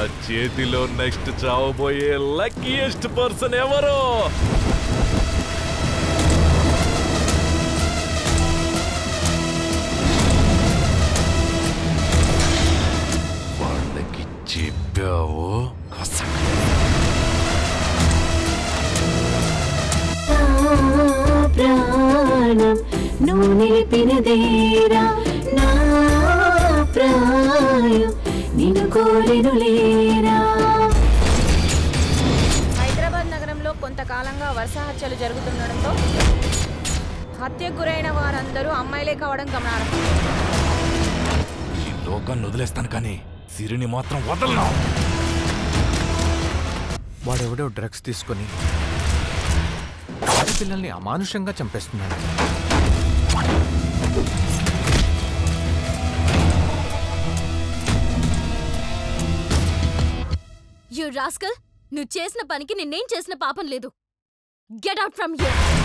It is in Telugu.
చేతిలో నెక్స్ట్ చావబోయే లక్కీయెస్ట్ పర్సన్ ఎవరు వాళ్ళకి చెప్పావు కసక ప్రాణం నువ్వు నిలిపినదేరా నా ప్రాయం నిన్ను కోరెను లేరా హైదరాబాద్ నగరంలో కొంతకాలంగా వరుస హత్యలు జరుగుతుండడంతో హత్యకు గురైన వారందరూ అమ్మాయిలే కావడం గమనార్హం ఈ లోకాన్ని వదిలేస్తాను కానీ సిరిని మాత్రం వదలను వాడెవడో డ్రగ్స్ తీసుకొని ఆడపిల్లల్ని అమానుషంగా చంపేస్తున్నాడు యు రాస్కల్ నువ్వు చేసిన పనికి నిన్నేం చేసిన పాపం లేదు గెట్ అవుట్ ఫ్రమ్ హియర్